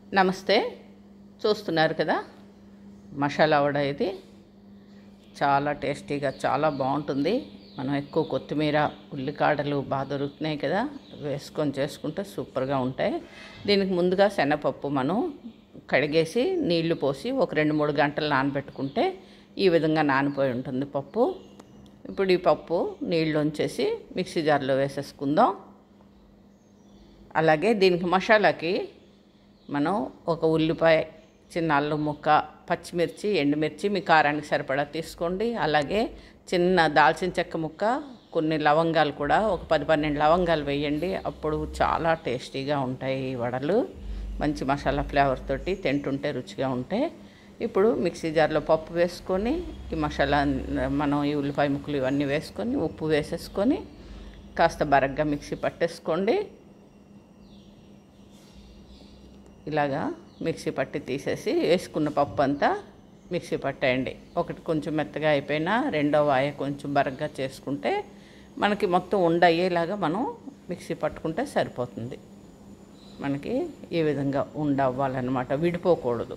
నమస్తే చూస్తున్నారు కదా మసాలా వడ ఇది చాలా టేస్టీగా చాలా బాగుంటుంది మనం ఎక్కువ కొత్తిమీర ఉల్లికాడలు బాగా దొరుకుతున్నాయి కదా వేసుకొని చేసుకుంటే సూపర్గా ఉంటాయి దీనికి ముందుగా శనగపప్పు మనం కడిగేసి నీళ్లు పోసి ఒక రెండు మూడు గంటలు నానబెట్టుకుంటే ఈ విధంగా నానిపోయి ఉంటుంది పప్పు ఇప్పుడు ఈ పప్పు నీళ్ళు ఉంచేసి మిక్సీ జార్లో వేసేసుకుందాం అలాగే దీనికి మసాలాకి మనం ఒక ఉల్లిపాయ చిన్న అల్లం ముక్క పచ్చిమిర్చి ఎండుమిర్చి మీ కారానికి సరిపడా తీసుకోండి అలాగే చిన్న దాల్చిన చెక్క ముక్క కొన్ని లవంగాలు కూడా ఒక పది పన్నెండు లవంగాలు వేయండి అప్పుడు చాలా టేస్టీగా ఉంటాయి ఈ వడలు మంచి మసాలా ఫ్లేవర్ తోటి తింటుంటే రుచిగా ఉంటాయి ఇప్పుడు మిక్సీ జార్లో పప్పు వేసుకొని ఈ మసాలా మనం ఈ ఉల్లిపాయ ముక్కలు ఇవన్నీ వేసుకొని ఉప్పు వేసేసుకొని కాస్త బరగ్గా మిక్సీ పట్టేసుకోండి ఇలాగా మిక్సీ పట్టి తీసేసి వేసుకున్న పప్పు అంతా మిక్సీ పట్టేయండి ఒకటి కొంచెం మెత్తగా అయిపోయినా రెండో వాయ కొంచెం బరగ్గా చేసుకుంటే మనకి మొత్తం ఉండ అయ్యేలాగా మనం మిక్సీ పట్టుకుంటే సరిపోతుంది మనకి ఈ విధంగా ఉండ అవ్వాలన్నమాట విడిపోకూడదు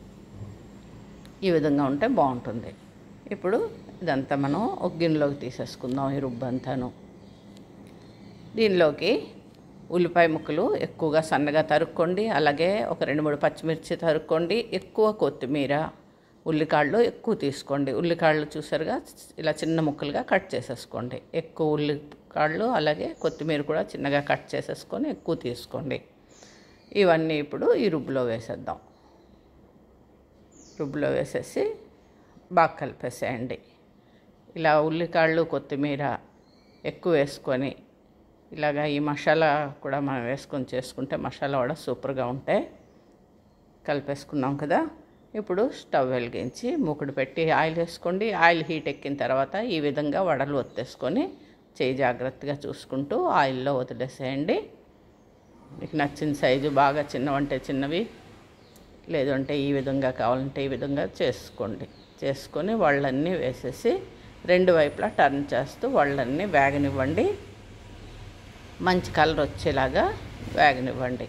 ఈ విధంగా ఉంటే బాగుంటుంది ఇప్పుడు ఇదంతా మనం ఒక గిన్నెలోకి తీసేసుకుందాం ఈ రుబ్బంతాను దీనిలోకి ఉల్లిపాయ ముక్కలు ఎక్కువగా సన్నగా తరుక్కోండి అలాగే ఒక రెండు మూడు పచ్చిమిర్చి తరుక్కోండి ఎక్కువ కొత్తిమీర ఉల్లికాళ్ళు ఎక్కువ తీసుకోండి ఉల్లికాళ్ళు చూసారుగా ఇలా చిన్న ముక్కలుగా కట్ చేసేసుకోండి ఎక్కువ ఉల్లికాళ్ళు అలాగే కొత్తిమీర కూడా చిన్నగా కట్ చేసేసుకొని ఎక్కువ తీసుకోండి ఇవన్నీ ఇప్పుడు ఈ రుబ్బులో వేసేద్దాం రుబ్బులో వేసేసి బాగా కలిపేసేయండి ఇలా ఉల్లికాళ్ళు కొత్తిమీర ఎక్కువ వేసుకొని ఇలాగా ఈ మసాలా కూడా మనం వేసుకొని చేసుకుంటే మసాలా కూడా సూపర్గా ఉంటాయి కలిపేసుకున్నాం కదా ఇప్పుడు స్టవ్ వెలిగించి మూకుడు పెట్టి ఆయిల్ వేసుకోండి ఆయిల్ హీట్ ఎక్కిన తర్వాత ఈ విధంగా వడలు ఒత్తేసుకొని చేయి జాగ్రత్తగా చూసుకుంటూ ఆయిల్లో వదిలేసేయండి మీకు నచ్చిన సైజు బాగా చిన్నవంటే చిన్నవి లేదంటే ఈ విధంగా కావాలంటే ఈ విధంగా చేసుకోండి చేసుకొని వాళ్ళన్నీ వేసేసి రెండు వైపులా టర్న్ చేస్తూ వాళ్ళన్నీ వేగనివ్వండి మంచి కలర్ వచ్చేలాగా వేగనివ్వండి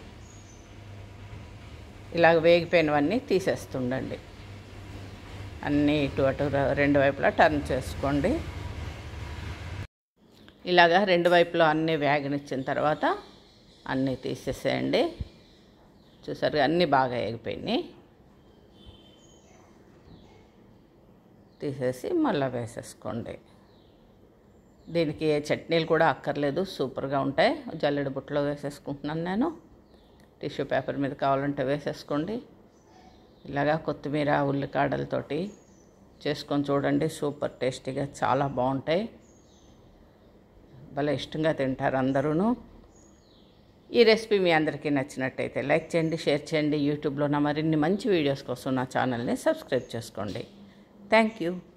ఇలాగ వేగిపోయినవన్నీ తీసేస్తుండండి అన్నీ ఇటు అటు రెండు వైపులా టర్న్ చేసుకోండి ఇలాగా రెండు వైపులో అన్నీ వేగనిచ్చిన తర్వాత అన్నీ తీసేసేయండి చూసారు అన్నీ బాగా వేగిపోయినాయి తీసేసి మళ్ళీ వేసేసుకోండి దీనికి ఏ చట్నీలు కూడా అక్కర్లేదు సూపర్గా ఉంటాయి జల్లెడ బుట్టలో వేసేసుకుంటున్నాను నేను టిష్యూ పేపర్ మీద కావాలంటే వేసేసుకోండి ఇలాగా కొత్తిమీర ఉల్లికాడలతోటి చేసుకొని చూడండి సూపర్ టేస్టీగా చాలా బాగుంటాయి భలే ఇష్టంగా తింటారు అందరూ ఈ రెసిపీ మీ అందరికీ నచ్చినట్టయితే లైక్ చేయండి షేర్ చేయండి యూట్యూబ్లో నా మరిన్ని మంచి వీడియోస్ కోసం నా ఛానల్ని సబ్స్క్రైబ్ చేసుకోండి థ్యాంక్ యూ